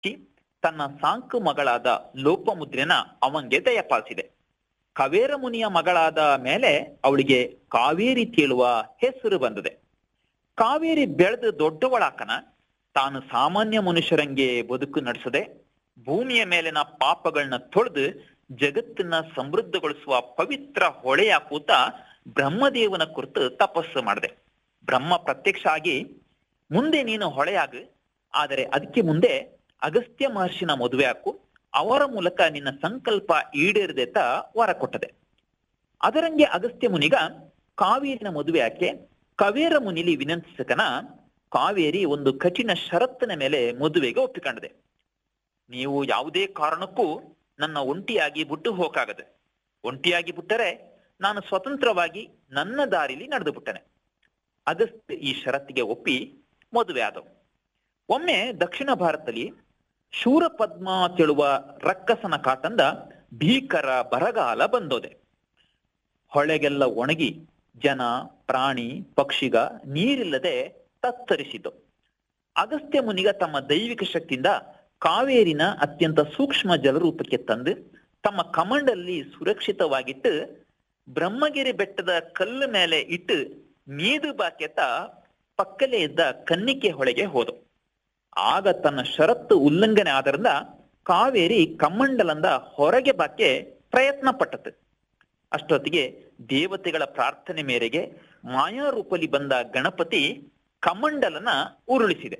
ಕಿ ತನ್ನ ಸಾಂಕು ಮಗಳಾದ ಲೋಪಮುದ್ರೆನ ಅವಂಗೆ ದಯಪಾಲಿಸಿದೆ ಕವೇರ ಮುನಿಯ ಮಗಳಾದ ಮೇಲೆ ಅವಳಿಗೆ ಕಾವೇರಿ ತೇಳುವ ಹೆಸರು ಬಂದಿದೆ ಕಾವೇರಿ ಬೆಳೆದು ದೊಡ್ಡವಳಾಕನ ತಾನು ಸಾಮಾನ್ಯ ಮನುಷ್ಯರಂಗೆ ಬದುಕು ನಡೆಸದೆ ಭೂಮಿಯ ಮೇಲಿನ ಪಾಪಗಳನ್ನ ತೊಳೆದು ಜಗತ್ತನ್ನ ಸಮೃದ್ಧಗೊಳಿಸುವ ಪವಿತ್ರ ಹೊಳೆಯ ಕೂತ ಬ್ರಹ್ಮದೇವನ ಕುರಿತು ತಪಸ್ಸು ಮಾಡಿದೆ ಬ್ರಹ್ಮ ಪ್ರತ್ಯಕ್ಷ ಆಗಿ ಮುಂದೆ ನೀನು ಹೊಳೆಯಾಗು ಆದರೆ ಅದಕ್ಕೆ ಮುಂದೆ ಅಗಸ್ತ್ಯ ಮಹರ್ಷಿನ ಮದುವೆ ಹಾಕು ಅವರ ಮೂಲಕ ನಿನ್ನ ಸಂಕಲ್ಪ ಈಡೇರದೆತ ವರ ಕೊಟ್ಟದೆ ಅದರಂಗೆ ಅಗಸ್ತ್ಯ ಮುನಿಗ ಕಾವೇರಿನ ಮದುವೆ ಹಾಕಿ ಕವೇರ ಮುನಿಲಿ ವಿನಂತಿಸಕನ ಕಾವೇರಿ ಒಂದು ಕಠಿಣ ಷರತ್ತಿನ ಮೇಲೆ ಮದುವೆಗೆ ಒಪ್ಪಿಕೊಂಡಿದೆ ನೀವು ಯಾವುದೇ ಕಾರಣಕ್ಕೂ ನನ್ನ ಒಂಟಿಯಾಗಿ ಬಿಟ್ಟು ಹೋಗಾಗದೆ ಒಂಟಿಯಾಗಿ ಬಿಟ್ಟರೆ ನಾನು ಸ್ವತಂತ್ರವಾಗಿ ನನ್ನ ದಾರಿಲಿ ನಡೆದು ಬಿಟ್ಟನೆ ಅಗಸ್ತ್ಯ ಈ ಷರತ್ತಿಗೆ ಒಪ್ಪಿ ಮದುವೆ ಆದವು ಒಮ್ಮೆ ದಕ್ಷಿಣ ಭಾರತದಲ್ಲಿ ಶೂರಪದ್ಮ ತೆಳುವ ರಕ್ಕಸನ ಕಾಟಂದ ಭೀಕರ ಬರಗಾಲ ಬಂದೋದೆ ಹೊಳೆಗೆಲ್ಲ ಒಣಗಿ ಜನ ಪ್ರಾಣಿ ಪಕ್ಷಿಗ ನೀರಿಲ್ಲದೆ ತತ್ತರಿಸಿತು ಅಗಸ್ತ್ಯ ಮುನಿಗ ತಮ್ಮ ದೈವಿಕ ಶಕ್ತಿಯಿಂದ ಕಾವೇರಿನ ಅತ್ಯಂತ ಸೂಕ್ಷ್ಮ ಜಲರೂಪಕ್ಕೆ ತಂದು ತಮ್ಮ ಕಮಂಡಲ್ಲಿ ಸುರಕ್ಷಿತವಾಗಿಟ್ಟು ಬ್ರಹ್ಮಗಿರಿ ಬೆಟ್ಟದ ಕಲ್ಲು ಮೇಲೆ ಇಟ್ಟು ಮೀದು ಬಾಕೆತ ಪಕ್ಕಲೇ ಇದ್ದ ಕನ್ನಿಕೆ ಹೊಳೆಗೆ ಹೋದ ಆಗ ತನ್ನ ಷರತ್ತು ಉಲ್ಲಂಘನೆ ಆದ್ರಿಂದ ಕಾವೇರಿ ಕಮ್ಮಂಡಲಂದ ಹೊರಗೆ ಬಾಕೆ ಪ್ರಯತ್ನ ಪಟ್ಟತು ಅಷ್ಟೊತ್ತಿಗೆ ದೇವತೆಗಳ ಪ್ರಾರ್ಥನೆ ಮೇರೆಗೆ ಮಾಯಾರೂಪಲಿ ಬಂದ ಗಣಪತಿ ಕಮಂಡಲನ ಉರುಳಿಸಿದೆ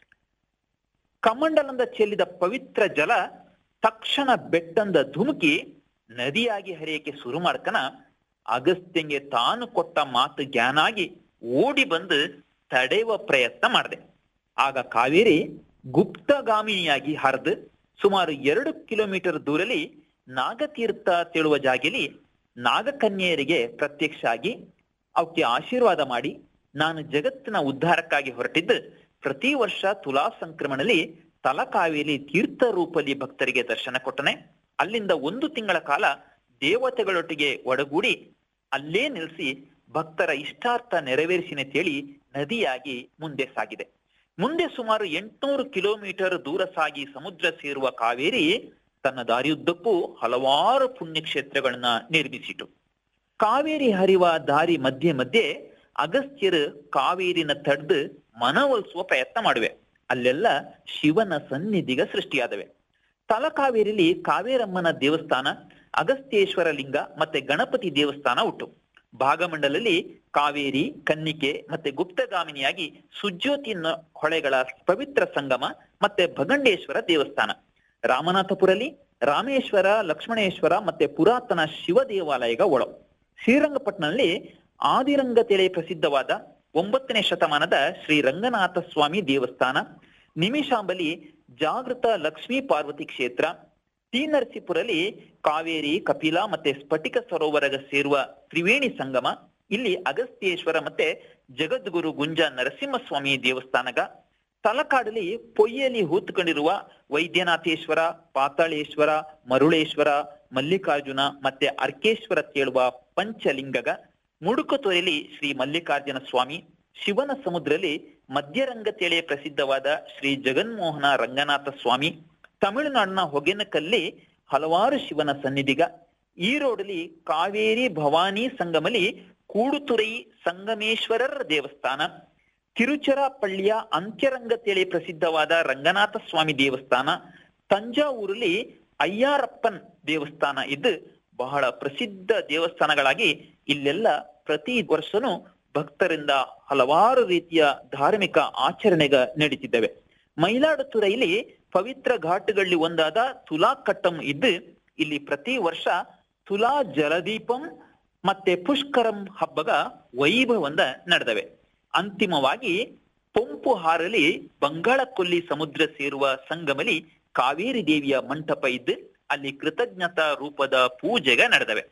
ಕಮಂಡಲಂದ ಚೆಲ್ಲಿದ ಪವಿತ್ರ ಜಲ ತಕ್ಷಣ ಬೆಟ್ಟಂದ ಧುಮುಕಿ ನದಿಯಾಗಿ ಹರಿಯಕ್ಕೆ ಶುರು ಮಾಡ್ಕನ ಅಗಸ್ತ್ಯಂಗೆ ತಾನು ಕೊಟ್ಟ ಮಾತು ಜ್ಞಾನಾಗಿ ಓಡಿ ಬಂದು ತಡೆಯುವ ಪ್ರಯತ್ನ ಮಾಡಿದೆ ಆಗ ಕಾವೇರಿ ಗುಪ್ತಗಾಮಿನಿಯಾಗಿ ಹರಿದು ಸುಮಾರು ಎರಡು ಕಿಲೋಮೀಟರ್ ದೂರಲಿ ನಾಗತೀರ್ಥ ತಿಳುವ ಜಾಗೆಲಿ ನಾಗಕನ್ಯೆಯರಿಗೆ ಪ್ರತ್ಯಕ್ಷ ಆಗಿ ಅವಕ್ಕೆ ಆಶೀರ್ವಾದ ಮಾಡಿ ನಾನು ಜಗತ್ತಿನ ಉದ್ಧಾರಕ್ಕಾಗಿ ಹೊರಟಿದ್ದು ಪ್ರತಿ ವರ್ಷ ತುಲಾ ಸಂಕ್ರಮಣದಲ್ಲಿ ತಲಕಾವೇಲಿ ತೀರ್ಥ ರೂಪಲಿ ಭಕ್ತರಿಗೆ ದರ್ಶನ ಕೊಟ್ಟನೆ ಅಲ್ಲಿಂದ ಒಂದು ತಿಂಗಳ ಕಾಲ ದೇವತೆಗಳೊಟ್ಟಿಗೆ ಒಡಗೂಡಿ ಅಲ್ಲೇ ನಿಲ್ಲಿಸಿ ಭಕ್ತರ ಇಷ್ಟಾರ್ಥ ನೆರವೇರಿಸಿನ ತೇಳಿ ನದಿಯಾಗಿ ಮುಂದೆ ಸಾಗಿದೆ ಮುಂದೆ ಸುಮಾರು ಎಂಟುನೂರು ಕಿಲೋಮೀಟರ್ ದೂರ ಸಾಗಿ ಸಮುದ್ರ ಸೇರುವ ಕಾವೇರಿ ತನ್ನ ದಾರಿಯುದ್ದಕ್ಕೂ ಹಲವಾರು ಪುಣ್ಯಕ್ಷೇತ್ರಗಳನ್ನ ನಿರ್ಮಿಸಿತು ಕಾವೇರಿ ಹರಿವ ದಾರಿ ಮಧ್ಯೆ ಮಧ್ಯೆ ಅಗಸ್ತ್ಯರು ಕಾವೇರಿನ ತಡೆದು ಮನವೊಲಿಸುವ ಪ್ರಯತ್ನ ಮಾಡುವೆ ಅಲ್ಲೆಲ್ಲ ಶಿವನ ಸನ್ನಿಧಿಗ ಸೃಷ್ಟಿಯಾದವೆ ತಲಕಾವೇರಿಲಿ ಕಾವೇರಮ್ಮನ ದೇವಸ್ಥಾನ ಅಗಸ್ತ್ಯೇಶ್ವರ ಲಿಂಗ ಮತ್ತೆ ಗಣಪತಿ ದೇವಸ್ಥಾನ ಉಂಟು ಭಾಗಮಂಡಲಲ್ಲಿ ಕಾವೇರಿ ಕನ್ನಿಕೆ ಮತ್ತೆ ಗುಪ್ತಗಾಮಿನಿಯಾಗಿ ಸುಜ್ಯೋತಿ ನ- ಹೊಳೆಗಳ ಪವಿತ್ರ ಸಂಗಮ ಮತ್ತೆ ಭಗಂಡೇಶ್ವರ ದೇವಸ್ಥಾನ ರಾಮನಾಥಪುರಲ್ಲಿ ರಾಮೇಶ್ವರ ಲಕ್ಷ್ಮಣೇಶ್ವರ ಮತ್ತೆ ಪುರಾತನ ಶಿವ ದೇವಾಲಯಗ ಒಳ ಶ್ರೀರಂಗಪಟ್ಟಣದಲ್ಲಿ ಆದಿರಂಗತೆಳೆ ಪ್ರಸಿದ್ಧವಾದ ಒಂಬತ್ತನೇ ಶತಮಾನದ ಶ್ರೀ ರಂಗನಾಥ ಸ್ವಾಮಿ ದೇವಸ್ಥಾನ ನಿಮಿಷಾಂಬಲಿ ಜಾಗೃತ ಲಕ್ಷ್ಮೀ ಪಾರ್ವತಿ ಕ್ಷೇತ್ರ ಟಿ ನರಸೀಪುರಲ್ಲಿ ಕಾವೇರಿ ಕಪಿಲ ಮತ್ತೆ ಸ್ಫಟಿಕ ಸರೋವರಗ ಸೇರುವ ತ್ರಿವೇಣಿ ಸಂಗಮ ಇಲ್ಲಿ ಅಗಸ್ತ್ಯೇಶ್ವರ ಮತ್ತೆ ಜಗದ್ಗುರು ಗುಂಜ ನರಸಿಂಹಸ್ವಾಮಿ ದೇವಸ್ಥಾನಗ ತಲಕಾಡಲ್ಲಿ ಪೊಯ್ಯಲ್ಲಿ ಹೂತ್ಕೊಂಡಿರುವ ವೈದ್ಯನಾಥೇಶ್ವರ ಪಾತಾಳೇಶ್ವರ ಮರುಳೇಶ್ವರ ಮಲ್ಲಿಕಾರ್ಜುನ ಮತ್ತೆ ಅರ್ಕೇಶ್ವರ ತೇಳುವ ಪಂಚಲಿಂಗಗ ಮುಡುಕುತೊರೆಲಿ ಶ್ರೀ ಮಲ್ಲಿಕಾರ್ಜುನ ಸ್ವಾಮಿ ಶಿವನ ಸಮುದ್ರದಲ್ಲಿ ಮಧ್ಯರಂಗ ತೇಳೆ ಪ್ರಸಿದ್ಧವಾದ ಶ್ರೀ ಜಗನ್ಮೋಹನ ರಂಗನಾಥ ಸ್ವಾಮಿ ತಮಿಳುನಾಡಿನ ಹೊಗೆನಕಲ್ಲಿ ಹಲವಾರು ಶಿವನ ಸನ್ನಿಧಿಗ ಈರೋಡಲಿ ಕಾವೇರಿ ಭವಾನಿ ಸಂಗಮಲಿ ಕೂಡುತುರೈ ಸಂಗಮೇಶ್ವರರ ದೇವಸ್ಥಾನ ತಿರುಚರಾಪಳ್ಳಿಯ ಅಂತ್ಯರಂಗ ತೇಳಿ ಪ್ರಸಿದ್ಧವಾದ ರಂಗನಾಥ ಸ್ವಾಮಿ ದೇವಸ್ಥಾನ ತಂಜಾವೂರಲ್ಲಿ ಅಯ್ಯಾರಪ್ಪನ್ ದೇವಸ್ಥಾನ ಇದ್ದು ಬಹಳ ಪ್ರಸಿದ್ಧ ದೇವಸ್ಥಾನಗಳಾಗಿ ಇಲ್ಲೆಲ್ಲ ಪ್ರತಿ ವರ್ಷನೂ ಭಕ್ತರಿಂದ ಹಲವಾರು ರೀತಿಯ ಧಾರ್ಮಿಕ ಆಚರಣೆಗ ನಡೀತಿದ್ದಾವೆ ಮೈಲಾಡುತುರೈಲಿ ಪವಿತ್ರ ಘಾಟ್ಗಳಲ್ಲಿ ಒಂದಾದ ತುಲಾ ಕಟ್ಟಂ ಇದ್ದು ಇಲ್ಲಿ ಪ್ರತಿ ವರ್ಷ ತುಲಾ ಜಲದೀಪಂ ಮತ್ತೆ ಪುಷ್ಕರಂ ಹಬ್ಬಗ ವೈಭವಂದ ನಡೆದವೆ ಅಂತಿಮವಾಗಿ ಪೊಂಪು ಹಾರಲಿ ಬಂಗಾಳಕೊಲ್ಲಿ ಸಮುದ್ರ ಸೇರುವ ಸಂಗಮಲಿ ಕಾವೇರಿ ದೇವಿಯ ಮಂಟಪ ಇದ್ದು ಅಲ್ಲಿ ಕೃತಜ್ಞತಾ ರೂಪದ ಪೂಜೆಗ ನಡೆದವೆ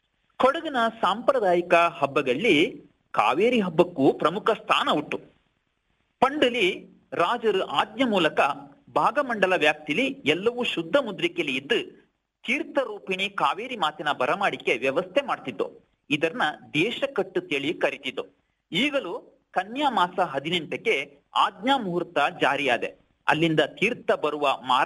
ಕೊಡಗಿನ ಸಾಂಪ್ರದಾಯಿಕ ಹಬ್ಬಗಳಲ್ಲಿ ಕಾವೇರಿ ಹಬ್ಬಕ್ಕೂ ಪ್ರಮುಖ ಸ್ಥಾನ ಉಂಟು ಪಂಡಲಿ ರಾಜರು ಆಜ್ಞೆ ಮೂಲಕ ಭಾಗಮಂಡಲ ವ್ಯಾಪ್ತಿಲಿ ಎಲ್ಲವೂ ಶುದ್ಧ ಮುದ್ರಿಕೆಯಲ್ಲಿ ಇದ್ದು ತೀರ್ಥ ರೂಪಿಣಿ ಕಾವೇರಿ ಮಾತಿನ ಬರಮಾಡಿಕೆ ವ್ಯವಸ್ಥೆ ಮಾಡ್ತಿದ್ದು ಇದನ್ನ ದೇಶಕಟ್ಟು ತಿಳಿ ಕರಿತಿದ್ದು ಈಗಲೂ ಕನ್ಯಾ ಮಾಸ ಹದಿನೆಂಟಕ್ಕೆ ಆಜ್ಞಾ ಮುಹೂರ್ತ ಜಾರಿಯಾದೆ ಅಲ್ಲಿಂದ ತೀರ್ಥ ಬರುವ ಮಾರ್ಗ